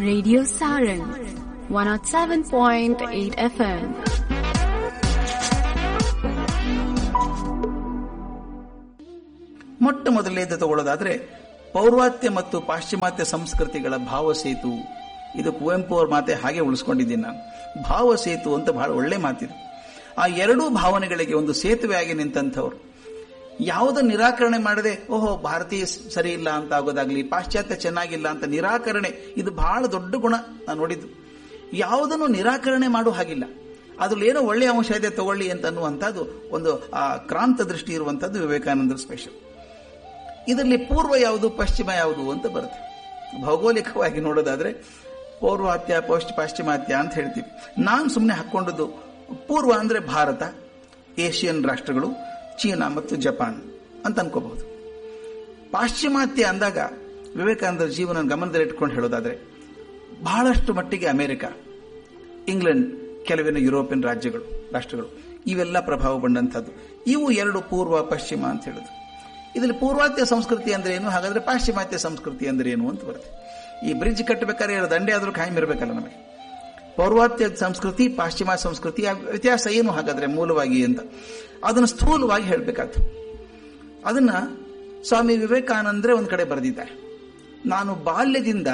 Radio Saran 107.8 FM. ಮೊಟ್ಟ ಮೊದಲನೇದು ತಗೊಳ್ಳೋದಾದ್ರೆ ಪೌರ್ವಾತ್ಯ ಮತ್ತು ಪಾಶ್ಚಿಮಾತ್ಯ ಸಂಸ್ಕೃತಿಗಳ ಭಾವಸೇತು ಇದು ಕುವೆಂಪು ಅವ್ರ ಮಾತೆ ಹಾಗೆ ಉಳಿಸ್ಕೊಂಡಿದ್ದೀನಿ ನಾನು ಭಾವಸೇತು ಅಂತ ಬಹಳ ಒಳ್ಳೆ ಮಾತಿದೆ ಆ ಎರಡೂ ಭಾವನೆಗಳಿಗೆ ಒಂದು ಸೇತುವೆಯಾಗಿ ನಿಂತಂಥವ್ರು ಯಾವುದನ್ನು ನಿರಾಕರಣೆ ಮಾಡದೆ ಓಹೋ ಭಾರತೀಯ ಸರಿ ಇಲ್ಲ ಅಂತ ಆಗೋದಾಗ್ಲಿ ಪಾಶ್ಚಾತ್ಯ ಚೆನ್ನಾಗಿಲ್ಲ ಅಂತ ನಿರಾಕರಣೆ ಇದು ಬಹಳ ದೊಡ್ಡ ಗುಣ ನಾನು ನೋಡಿದ್ದು ಯಾವುದನ್ನು ನಿರಾಕರಣೆ ಮಾಡೋ ಹಾಗಿಲ್ಲ ಅದ್ರಲ್ಲಿ ಏನೋ ಒಳ್ಳೆಯ ಅಂಶ ಇದೆ ತಗೊಳ್ಳಿ ಅಂತ ಅನ್ನುವಂಥದ್ದು ಒಂದು ಆ ಕ್ರಾಂತ ದೃಷ್ಟಿ ಇರುವಂಥದ್ದು ವಿವೇಕಾನಂದರ ಸ್ಪೆಷಲ್ ಇದರಲ್ಲಿ ಪೂರ್ವ ಯಾವುದು ಪಶ್ಚಿಮ ಯಾವುದು ಅಂತ ಬರುತ್ತೆ ಭೌಗೋಳಿಕವಾಗಿ ನೋಡೋದಾದ್ರೆ ಪೌರ್ವಾತ್ಯ ಪೌಷ್ಟಿ ಪಾಶ್ಚಿಮಾತ್ಯ ಅಂತ ಹೇಳ್ತೀವಿ ನಾನು ಸುಮ್ಮನೆ ಹಾಕ್ಕೊಂಡದ್ದು ಪೂರ್ವ ಅಂದ್ರೆ ಭಾರತ ಏಷ್ಯನ್ ರಾಷ್ಟ್ರಗಳು ಚೀನಾ ಮತ್ತು ಜಪಾನ್ ಅಂತ ಅನ್ಕೋಬಹುದು ಪಾಶ್ಚಿಮಾತ್ಯ ಅಂದಾಗ ವಿವೇಕಾನಂದರ ಜೀವನ ಗಮನದಲ್ಲಿಟ್ಕೊಂಡು ಹೇಳೋದಾದ್ರೆ ಬಹಳಷ್ಟು ಮಟ್ಟಿಗೆ ಅಮೆರಿಕ ಇಂಗ್ಲೆಂಡ್ ಕೆಲವಿನ ಯುರೋಪಿಯನ್ ರಾಜ್ಯಗಳು ರಾಷ್ಟ್ರಗಳು ಇವೆಲ್ಲ ಪ್ರಭಾವ ಬಂದಂಥದ್ದು ಇವು ಎರಡು ಪೂರ್ವ ಪಶ್ಚಿಮ ಅಂತ ಹೇಳುದು ಇದರಲ್ಲಿ ಪೂರ್ವಾತ್ಯ ಸಂಸ್ಕೃತಿ ಅಂದ್ರೆ ಏನು ಹಾಗಾದ್ರೆ ಪಾಶ್ಚಿಮಾತ್ಯ ಸಂಸ್ಕೃತಿ ಅಂದ್ರೆ ಏನು ಅಂತ ಬರುತ್ತೆ ಈ ಬ್ರಿಡ್ಜ್ ಕಟ್ಟಬೇಕಾದ್ರೆ ಎರಡು ದಂಡೆ ಆದ್ರೂ ಕಾಯಂ ಇರಬೇಕಲ್ಲ ನಮಗೆ ಪೌರ್ವಾತ್ಯ ಸಂಸ್ಕೃತಿ ಪಾಶ್ಚಿಮಾತ್ಯ ಸಂಸ್ಕೃತಿ ಆ ವ್ಯತ್ಯಾಸ ಏನು ಹಾಗಾದ್ರೆ ಮೂಲವಾಗಿ ಅಂತ ಅದನ್ನು ಸ್ಥೂಲವಾಗಿ ಹೇಳಬೇಕಾಗ್ತದೆ ಅದನ್ನ ಸ್ವಾಮಿ ವಿವೇಕಾನಂದ್ರೆ ಒಂದ್ ಕಡೆ ಬರೆದಿದ್ದಾರೆ ನಾನು ಬಾಲ್ಯದಿಂದ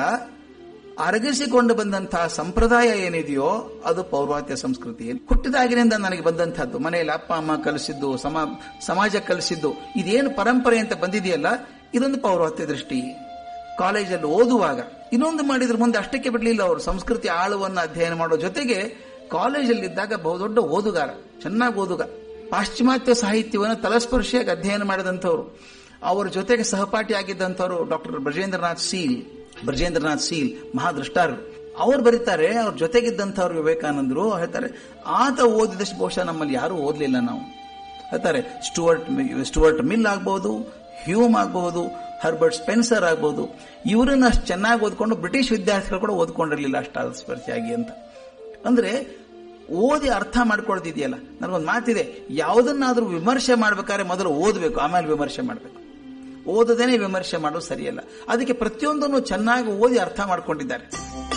ಅರಗಿಸಿಕೊಂಡು ಬಂದಂತಹ ಸಂಪ್ರದಾಯ ಏನಿದೆಯೋ ಅದು ಪೌರ್ವಾತ್ಯ ಸಂಸ್ಕೃತಿ ಹುಟ್ಟಿದಾಗಿನಿಂದ ನನಗೆ ಬಂದಂತಹದ್ದು ಮನೆಯಲ್ಲಿ ಅಪ್ಪ ಅಮ್ಮ ಕಲಿಸಿದ್ದು ಸಮ ಸಮಾಜ ಕಲಿಸಿದ್ದು ಇದೇನು ಪರಂಪರೆ ಅಂತ ಬಂದಿದೆಯಲ್ಲ ಇದೊಂದು ಪೌರ್ವಾತ್ಯ ದೃಷ್ಟಿ ಕಾಲೇಜಲ್ಲಿ ಓದುವಾಗ ಇನ್ನೊಂದು ಮಾಡಿದ್ರ ಮುಂದೆ ಅಷ್ಟಕ್ಕೆ ಬಿಡಲಿಲ್ಲ ಅವರು ಸಂಸ್ಕೃತಿ ಆಳುವನ್ನ ಅಧ್ಯಯನ ಮಾಡೋ ಜೊತೆಗೆ ಕಾಲೇಜಲ್ಲಿದ್ದಾಗ ಬಹುದೊಡ್ಡ ಓದುಗಾರ ಚೆನ್ನಾಗಿ ಓದುಗ ಪಾಶ್ಚಿಮಾತ್ಯ ಸಾಹಿತ್ಯವನ್ನು ತಲಸ್ಪರ್ಶಿಯಾಗಿ ಅಧ್ಯಯನ ಮಾಡಿದಂಥವ್ರು ಅವರ ಜೊತೆಗೆ ಸಹಪಾಠಿಯಾಗಿದ್ದಂಥವ್ರು ಡಾಕ್ಟರ್ ಬ್ರಜೇಂದ್ರನಾಥ್ ಸೀಲ್ ಬ್ರಜೇಂದ್ರನಾಥ್ ಸೀಲ್ ಮಹಾದೃಷ್ಟಾರರು ಅವ್ರು ಬರೀತಾರೆ ಅವ್ರ ಜೊತೆಗಿದ್ದಂಥವ್ರು ವಿವೇಕಾನಂದರು ಹೇಳ್ತಾರೆ ಆತ ಓದಿದಷ್ಟು ಬಹುಶಃ ನಮ್ಮಲ್ಲಿ ಯಾರೂ ಓದಲಿಲ್ಲ ನಾವು ಹೇಳ್ತಾರೆ ಸ್ಟುವರ್ಟ್ ಸ್ಟುವರ್ಟ್ ಮಿಲ್ ಆಗ್ಬಹುದು ಹ್ಯೂಮ್ ಆಗಬಹುದು ಹರ್ಬರ್ಟ್ ಸ್ಪೆನ್ಸರ್ ಆಗ್ಬಹುದು ಇವರನ್ನ ಅಷ್ಟು ಚೆನ್ನಾಗಿ ಓದ್ಕೊಂಡು ಬ್ರಿಟಿಷ್ ವಿದ್ಯಾರ್ಥಿಗಳು ಕೂಡ ಓದ್ಕೊಂಡಿರಲಿಲ್ಲ ಅಷ್ಟಾದ ಸ್ಪರ್ಶಿಯಾಗಿ ಅಂತ ಅಂದ್ರೆ ಓದಿ ಅರ್ಥ ಮಾಡ್ಕೊಳ್ತಿದೆಯಲ್ಲ ನನಗೊಂದು ಮಾತಿದೆ ಯಾವುದನ್ನಾದ್ರೂ ವಿಮರ್ಶೆ ಮಾಡ್ಬೇಕಾದ್ರೆ ಮೊದಲು ಓದಬೇಕು ಆಮೇಲೆ ವಿಮರ್ಶೆ ಮಾಡಬೇಕು ಓದದೇನೆ ವಿಮರ್ಶೆ ಮಾಡೋದು ಸರಿಯಲ್ಲ ಅದಕ್ಕೆ ಪ್ರತಿಯೊಂದನ್ನು ಚೆನ್ನಾಗಿ ಓದಿ ಅರ್ಥ ಮಾಡ್ಕೊಂಡಿದ್ದಾರೆ